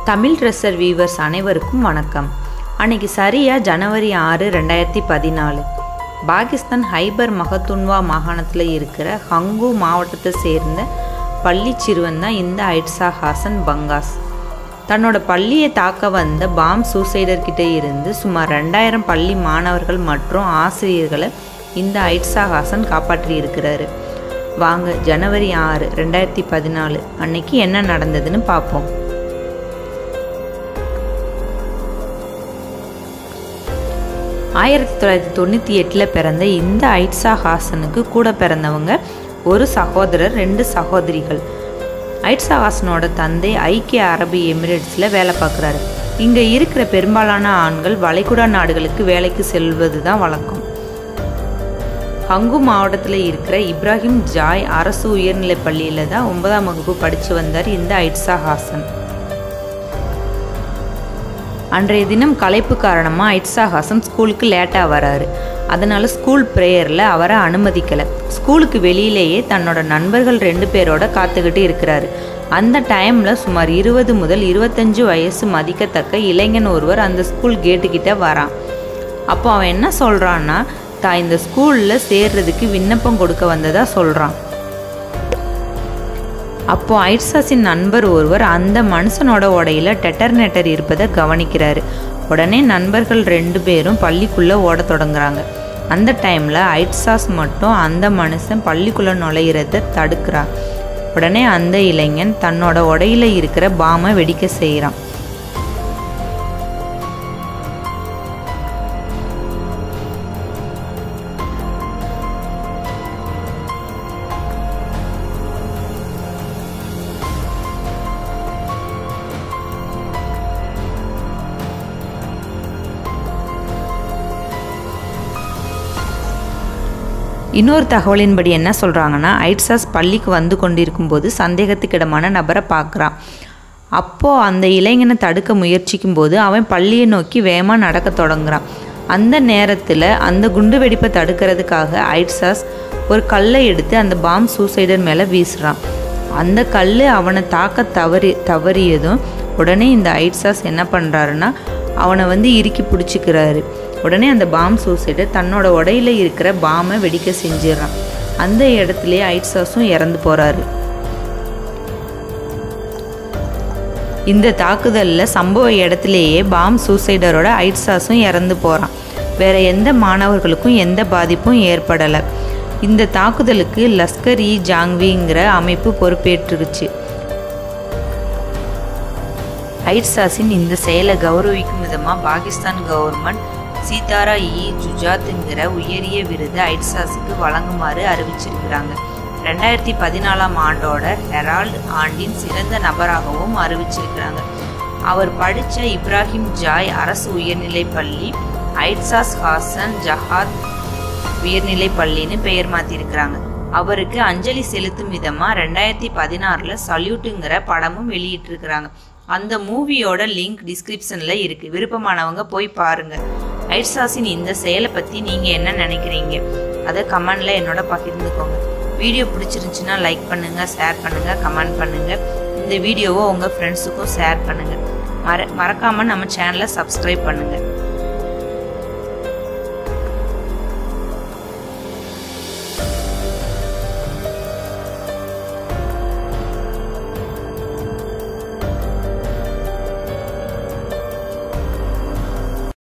Tamil dresser viewers அனைவருக்கும் வணக்கம் அன்னைக்கு சரியாக ஜனவரி ஆறு ரெண்டாயிரத்தி பதினாலு பாகிஸ்தான் ஹைபர் மகத்துன்வா மாகாணத்தில் இருக்கிற ஹங்கு மாவட்டத்தை சேர்ந்த பள்ளி சிறுவன் தான் இந்த ஐட்ஸா ஹாசன் பங்காஸ் தன்னோட பள்ளியை தாக்க வந்த பாம் சூசைடர் கிட்ட இருந்து சுமார் ரெண்டாயிரம் பள்ளி மாணவர்கள் மற்றும் ஆசிரியர்களை இந்த ஐட்ஸா ஹாசன் காப்பாற்றி இருக்கிறாரு வாங்க ஜனவரி ஆறு ரெண்டாயிரத்தி பதினாலு அன்னைக்கு என்ன நடந்ததுன்னு பார்ப்போம் ஆயிரத்தி தொள்ளாயிரத்தி தொண்ணூற்றி எட்டில் பிறந்த இந்த ஐட்ஸா ஹாசனுக்கு கூட பிறந்தவங்க ஒரு சகோதரர் ரெண்டு சகோதரிகள் ஐட்ஸா ஹாசனோட தந்தை ஐக்கிய அரபு எமிரேட்ஸில் வேலை பார்க்குறாரு இங்கே இருக்கிற பெரும்பாலான ஆண்கள் வளைகுடா நாடுகளுக்கு வேலைக்கு செல்வது தான் வழக்கம் ஹங்கு மாவட்டத்தில் இருக்கிற இப்ராஹிம் ஜாய் அரசு உயர்நிலைப் பள்ளியில் தான் ஒன்பதாம் வகுப்பு படித்து வந்தார் இந்த ஐட்ஸா ஹாசன் அன்றைய தினம் களைப்பு காரணமாக ஐட்ஸா ஹாசன் ஸ்கூலுக்கு லேட்டாக வராரு அதனால ஸ்கூல் ப்ரேயரில் அவரை அனுமதிக்கலை ஸ்கூலுக்கு வெளியிலேயே தன்னோட நண்பர்கள் ரெண்டு பேரோட காத்துக்கிட்டு இருக்கிறாரு அந்த டைமில் சுமார் இருபது முதல் இருபத்தஞ்சு வயசு மதிக்கத்தக்க இளைஞன் ஒருவர் அந்த ஸ்கூல் கேட்டுக்கிட்ட வரான் அப்போ அவன் என்ன சொல்கிறான்னா தான் இந்த ஸ்கூலில் சேர்றதுக்கு விண்ணப்பம் கொடுக்க வந்ததா சொல்கிறான் அப்போ ஐட்ஸாஸின் நண்பர் ஒருவர் அந்த மனுஷனோட உடையில டெட்டர்னேட்டர் இருப்பதை கவனிக்கிறாரு உடனே நண்பர்கள் ரெண்டு பேரும் பள்ளிக்குள்ளே ஓட தொடங்குறாங்க அந்த டைமில் ஐட்ஸாஸ் மட்டும் அந்த மனுஷன் பள்ளிக்குள்ளே நுழையிறத தடுக்கிறான் உடனே அந்த இளைஞன் தன்னோட உடையில இருக்கிற பாமை வெடிக்க செய்கிறான் இன்னொரு தகவலின்படி என்ன சொல்கிறாங்கன்னா ஐட்ஸாஸ் பள்ளிக்கு வந்து கொண்டிருக்கும்போது சந்தேகத்துக்கிடமான நபரை பார்க்குறான் அப்போது அந்த இளைஞனை தடுக்க முயற்சிக்கும் போது அவன் பள்ளியை நோக்கி வேகமாக நடக்க தொடங்குறான் அந்த நேரத்தில் அந்த குண்டு வெடிப்பை தடுக்கிறதுக்காக ஐட்ஸாஸ் ஒரு கல்லை எடுத்து அந்த பாம் சூசைடர் மேலே வீசுகிறான் அந்த கல் அவனை தாக்க தவறி தவறியதும் உடனே இந்த ஐட்ஸாஸ் என்ன பண்ணுறாருன்னா அவனை வந்து இறுக்கி பிடிச்சிக்கிறாரு உடனே அந்த பாம் சூசைடர் தன்னோட உடையில இருக்கிற பாமை வெடிக்க செஞ்சிடறான் அந்த இடத்துலயே ஐட்ஸாஸும் இறந்து போறாரு இந்த தாக்குதலில் சம்பவ இடத்துலையே பாம் சூசைடரோட ஐட்ஸாஸும் இறந்து போகிறான் வேற எந்த மாணவர்களுக்கும் எந்த பாதிப்பும் ஏற்படலை இந்த தாக்குதலுக்கு லஸ்கர் இ ஜாங்விங்கிற அமைப்பு பொறுப்பேற்றுச்சு ஐட்ஸாஸின் இந்த செயலை கௌரவிக்கும் விதமாக பாகிஸ்தான் கவர்மெண்ட் சீதாரா இ ஜுஜாத்துங்கிற உயரிய விருது ஐட்ஸாஸுக்கு வழங்குமாறு அறிவிச்சிருக்கிறாங்க ரெண்டாயிரத்தி பதினாலாம் ஆண்டோட ஹெரால்டு ஆண்டின் சிறந்த நபராகவும் அறிவிச்சிருக்கிறாங்க அவர் படித்த இப்ராஹிம் ஜாய் அரசு உயர்நிலைப் பள்ளி ஐட்ஸாஸ் ஹாசன் ஜஹாத் உயர்நிலை பள்ளின்னு பெயர் மாற்றிருக்கிறாங்க அவருக்கு அஞ்சலி செலுத்தும் விதமாக ரெண்டாயிரத்தி பதினாறில் சல்யூட்டுங்கிற படமும் வெளியிட்டிருக்கிறாங்க அந்த மூவியோட லிங்க் டிஸ்கிரிப்ஷனில் இருக்குது விருப்பமானவங்க போய் பாருங்கள் ஐட்ஸாஸின் இந்த செயலை பற்றி நீங்கள் என்ன நினைக்கிறீங்க அதை கமெண்டில் என்னோட பகிர்ந்துக்கோங்க வீடியோ பிடிச்சிருந்துச்சுன்னா லைக் பண்ணுங்கள் ஷேர் பண்ணுங்கள் கமெண்ட் பண்ணுங்கள் இந்த வீடியோவை உங்கள் ஃப்ரெண்ட்ஸுக்கும் ஷேர் பண்ணுங்கள் மற மறக்காமல் நம்ம சேனலை சப்ஸ்கிரைப் பண்ணுங்கள்